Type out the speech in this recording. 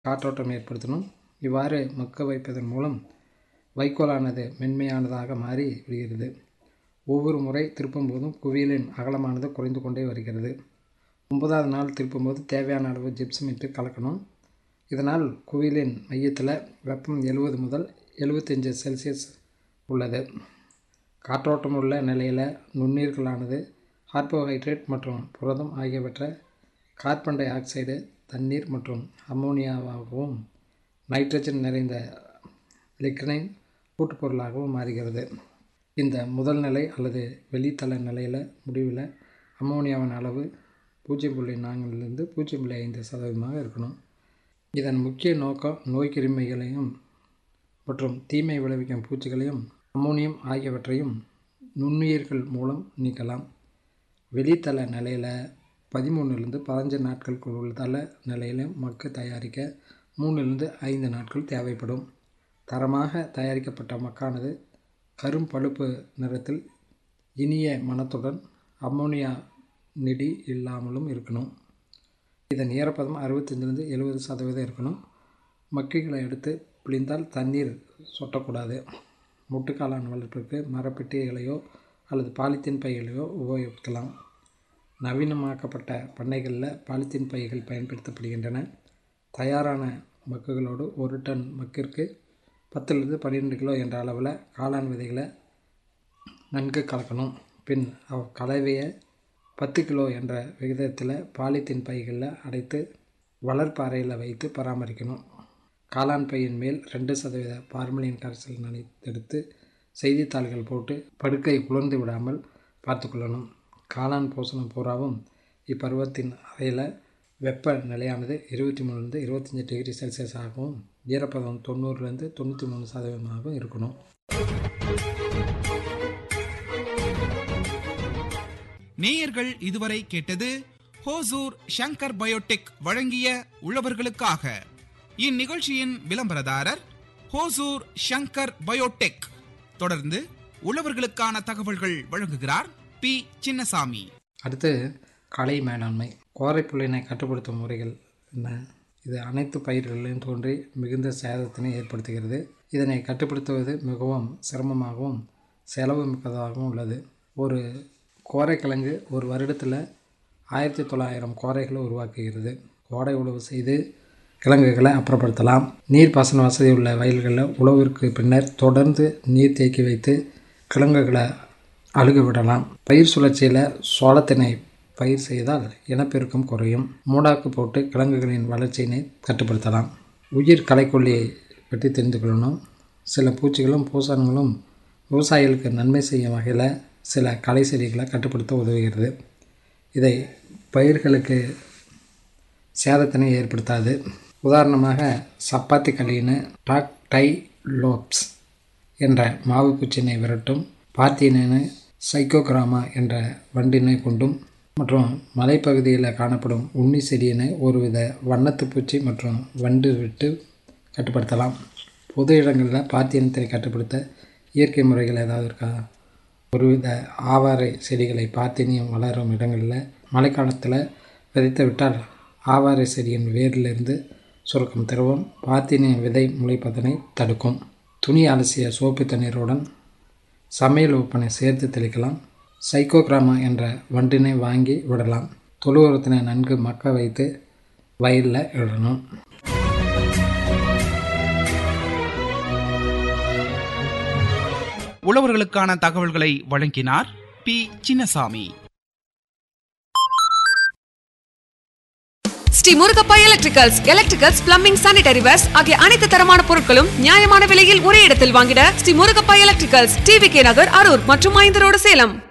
காற்றோட்டம் ஏற்படுத்தணும் இவ்வாறு மக்க வைப்பதன் மூலம் வைக்கோலானது மென்மையானதாக மாறி விடுகிறது ஒவ்வொரு முறை திருப்பும் போதும் குவியலின் அகலமானது குறைந்து கொண்டே வருகிறது ஒன்பதாவது நாள் திருப்பும்போது தேவையான அளவு ஜிப்சம் இட்டு கலக்கணும் இதனால் குவியலின் மையத்தில் வெப்பம் எழுபது முதல் எழுபத்தஞ்சு செல்சியஸ் உள்ளது காற்றோட்டம் உள்ள நிலையில் நுண்ணீர்களானது கார்போஹைட்ரேட் மற்றும் புரதம் ஆகியவற்றை கார்பன் டை ஆக்சைடு தண்ணீர் மற்றும் அம்மோனியாவாகவும் நைட்ரஜன் நிறைந்த லிக்னைன் கூட்டுப்பொருளாகவும் மாறுகிறது இந்த முதல் நிலை அல்லது வெளித்தள நிலையில் முடிவில் அம்மோனியாவின் அளவு பூஜ்ஜியம் புள்ளி நான்கிலிருந்து பூஜ்ஜியம் புள்ளி ஐந்து சதவீதமாக இருக்கணும் இதன் முக்கிய நோக்கம் நோய் கிருமிகளையும் மற்றும் தீமை விளைவிக்கும் பூச்சிகளையும் அம்மோனியம் ஆகியவற்றையும் நுண்ணுயிர்கள் மூலம் நீக்கலாம் வெளித்தள நிலையில் பதிமூணுலேருந்து பதினஞ்சு நாட்களுக்குள் உள்ள தள நிலையிலும் மக்கு தயாரிக்க மூணுலேருந்து ஐந்து நாட்கள் தேவைப்படும் தரமாக தயாரிக்கப்பட்ட மக்கானது கரும் பழுப்பு நிறத்தில் இனிய மணத்துடன் அம்மோனியா நெடி இல்லாமலும் இருக்கணும் இதன் ஈரப்பதம் அறுபத்தஞ்சிலிருந்து எழுபது சதவீதம் இருக்கணும் மக்கிகளை எடுத்து பிழிந்தால் தண்ணீர் சொட்டக்கூடாது முட்டுக்காளான் வளர்ப்பிற்கு மரப்பெட்டிகளையோ அல்லது பாலித்தீன் பைகளையோ உபயோகிக்கலாம் நவீனமாக்கப்பட்ட பண்ணைகளில் பாலித்தீன் பைகள் பயன்படுத்தப்படுகின்றன தயாரான மக்குகளோடு ஒரு டன் மக்கிற்கு பத்துலேருந்து பன்னிரெண்டு கிலோ என்ற அளவில் காளான் விதைகளை நன்கு கலக்கணும் பின் அவ் கலவையை பத்து கிலோ என்ற விகிதத்தில் பாலித்தீன் பைகளில் அடைத்து வளர்ப்பாறையில் வைத்து பராமரிக்கணும் காளான் பையின் மேல் ரெண்டு சதவீத பார்மலின் கரைசல் நனைத்தெடுத்து செய்தித்தாள்கள் போட்டு படுக்கை உலர்ந்து விடாமல் பார்த்துக்கொள்ளணும் காளான் போசனம் பூராவும் இப்பருவத்தின் அறையில் வெப்ப நிலையானது இருபத்தி மூணுலேருந்து இருபத்தஞ்சி டிகிரி செல்சியஸ் ஆகவும் ஈரப்பதம் தொண்ணூறுலேருந்து தொண்ணூற்றி மூணு சதவீதமாகவும் இருக்கணும் நேயர்கள் இதுவரை கேட்டது ஹோசூர் ஷங்கர் பயோடெக் வழங்கிய உழவர்களுக்காக இந்நிகழ்ச்சியின் விளம்பரதாரர் ஹோசூர் ஷங்கர் பயோடெக் தொடர்ந்து உழவர்களுக்கான தகவல்கள் வழங்குகிறார் பி சின்னசாமி அடுத்து களை மேலாண்மை கோரைப்புள்ளினை கட்டுப்படுத்தும் முறைகள் என்ன இது அனைத்து பயிர்களிலும் தோன்றி மிகுந்த சேதத்தினை ஏற்படுத்துகிறது இதனை கட்டுப்படுத்துவது மிகவும் சிரமமாகவும் செலவு மிக்கதாகவும் உள்ளது ஒரு கோரைக்கிழங்கு ஒரு வருடத்தில் ஆயிரத்தி தொள்ளாயிரம் கோரைகளை உருவாக்குகிறது கோடை உழவு செய்து கிழங்குகளை அப்புறப்படுத்தலாம் நீர்ப்பாசன வசதி உள்ள வயல்களில் உழவிற்கு பின்னர் தொடர்ந்து நீர் தேக்கி வைத்து கிழங்குகளை அழுக விடலாம் பயிர் சுழற்சியில் சோளத்தினை பயிர் செய்தால் இனப்பெருக்கம் குறையும் மூடாக்கு போட்டு கிழங்குகளின் வளர்ச்சியினை கட்டுப்படுத்தலாம் உயிர் களைக்கொல்லியை பற்றி தெரிந்து கொள்ளணும் சில பூச்சிகளும் பூசணங்களும் விவசாயிகளுக்கு நன்மை செய்யும் வகையில் சில களை செடிகளை கட்டுப்படுத்த உதவுகிறது இதை பயிர்களுக்கு சேதத்தினை ஏற்படுத்தாது உதாரணமாக சப்பாத்தி களின்னு டாக் டை லோப்ஸ் என்ற மாவு பூச்சினை விரட்டும் பார்த்தீனு சைக்கோகிராமா என்ற வண்டினை கொண்டும் மற்றும் மலைப்பகுதியில் காணப்படும் உண்ணி செடியினை ஒருவித வண்ணத்து பூச்சி மற்றும் வண்டு விட்டு கட்டுப்படுத்தலாம் பொது இடங்களில் பாத்தியனத்தை கட்டுப்படுத்த இயற்கை முறைகள் ஏதாவது இருக்கா ஒருவித ஆவாரை செடிகளை பாத்தினியம் வளரும் இடங்களில் மழைக்காலத்தில் விதைத்து விட்டால் ஆவாரை செடியின் வேரிலிருந்து சுரக்கும் திரவம் பாத்தினிய விதை முளைப்பதனை தடுக்கும் துணி அலசிய சோப்பு தண்ணீருடன் சமையல் உப்பனை சேர்த்து தெளிக்கலாம் சைக்கோகிராமா என்ற வண்டினை வாங்கி விடலாம் தொழு உரத்தினை நன்கு மக்க வைத்து வயலில் இடணும் உழவர்களுக்கான தகவல்களை வழங்கினார் P Chinnasamy Sri Murugappa electricals electricals plumbing sanitary wares ஆகிய அனைத்து தரமான பொருட்களும் நியாயமான விலையில் ஒரே இடத்தில் வாங்கிட Sri Murugappa electricals TV K Nagar Arur மற்றும் ஐந்து ரோடு சேலம்